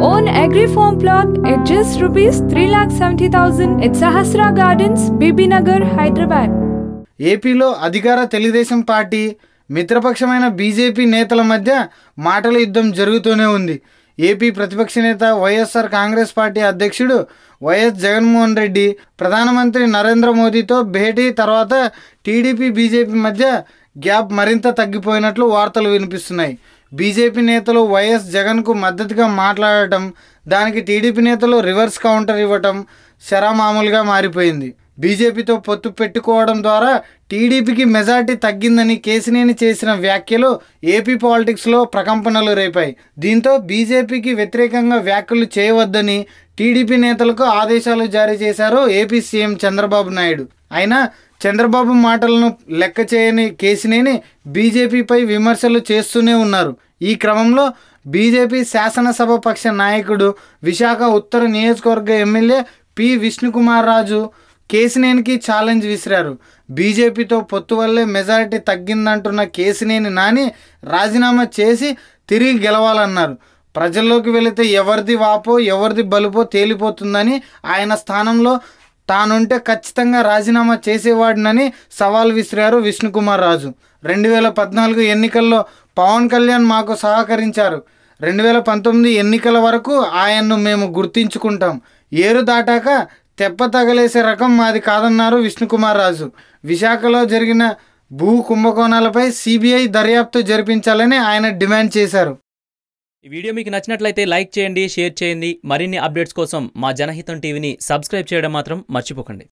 own agri farm plot at just rupees 3,70,000 at Sahasra Gardens, Bibinagar, Hyderabad. ఏపీలో అధికార Telugu Desam party మిత్రపక్షమైన BJP నేతల మధ్య మాటల యుద్ధం జరుగుతూనే ఉంది ఏపీ ప్రతిపక్ష నేత వైఎస్ఆర్ కాంగ్రెస్ పార్టీ అధ్యక్షుడు వైఎస్ జగన్మోహన్ రెడ్డి ప్రధానమంత్రి నరేంద్ర మోదీతో భేటీ తర్వాత టీడీపీ బీజేపీ మధ్య గ్యాప్ మరింత తగ్గిపోయినట్లు వార్తలు వినిపిస్తున్నాయి బీజేపీ నేతలు వైఎస్ జగన్కు మద్దతుగా మాట్లాడటం దానికి టీడీపీ నేతలు రివర్స్ కౌంటర్ ఇవ్వటం శరామామూలుగా మారిపోయింది బీజేపీతో పొత్తు పెట్టుకోవడం ద్వారా టీడీపీకి మెజార్టీ తగ్గిందని కేసినేని చేసిన వ్యాఖ్యలు ఏపీ పాలిటిక్స్లో ప్రకంపనలు రేపాయి దీంతో బీజేపీకి వ్యతిరేకంగా వ్యాఖ్యలు చేయవద్దని టీడీపీ నేతలకు ఆదేశాలు జారీ చేశారు ఏపీ సీఎం చంద్రబాబు నాయుడు అయినా చంద్రబాబు మాటలను లెక్క చేయని కేసినేని బీజేపీపై విమర్శలు చేస్తూనే ఉన్నారు ఈ క్రమంలో బీజేపీ శాసనసభ పక్ష నాయకుడు విశాఖ ఉత్తర నియోజకవర్గ ఎమ్మెల్యే పి విష్ణుకుమార్ రాజు కేసినేనికి ఛాలెంజ్ విసిరారు బీజేపీతో పొత్తు వల్లే మెజారిటీ తగ్గిందంటున్న కేసినేని నాని రాజీనామా చేసి తిరిగి గెలవాలన్నారు ప్రజల్లోకి వెళితే ఎవరిది వాపో ఎవరిది బలుపో తేలిపోతుందని ఆయన స్థానంలో తానుంటే ఖచ్చితంగా రాజీనామా చేసేవాడినని సవాల్ విసిరారు విష్ణుకుమార్ రాజు రెండు వేల పద్నాలుగు ఎన్నికల్లో పవన్ కళ్యాణ్ మాకు సహకరించారు రెండు వేల పంతొమ్మిది ఎన్నికల వరకు ఆయన్ను మేము గుర్తించుకుంటాం ఏరు దాటాక తెప్ప తగలేసే రకం మాది కాదన్నారు విష్ణుకుమార్ రాజు విశాఖలో జరిగిన భూ కుంభకోణాలపై సిబిఐ దర్యాప్తు జరిపించాలని ఆయన డిమాండ్ చేశారు ఈ వీడియో మీకు నచ్చినట్లయితే లైక్ చేయండి షేర్ చేయండి మరిన్ని అప్డేట్స్ కోసం మా జనహితం టీవీని సబ్స్క్రైబ్ చేయడం మాత్రం మర్చిపోకండి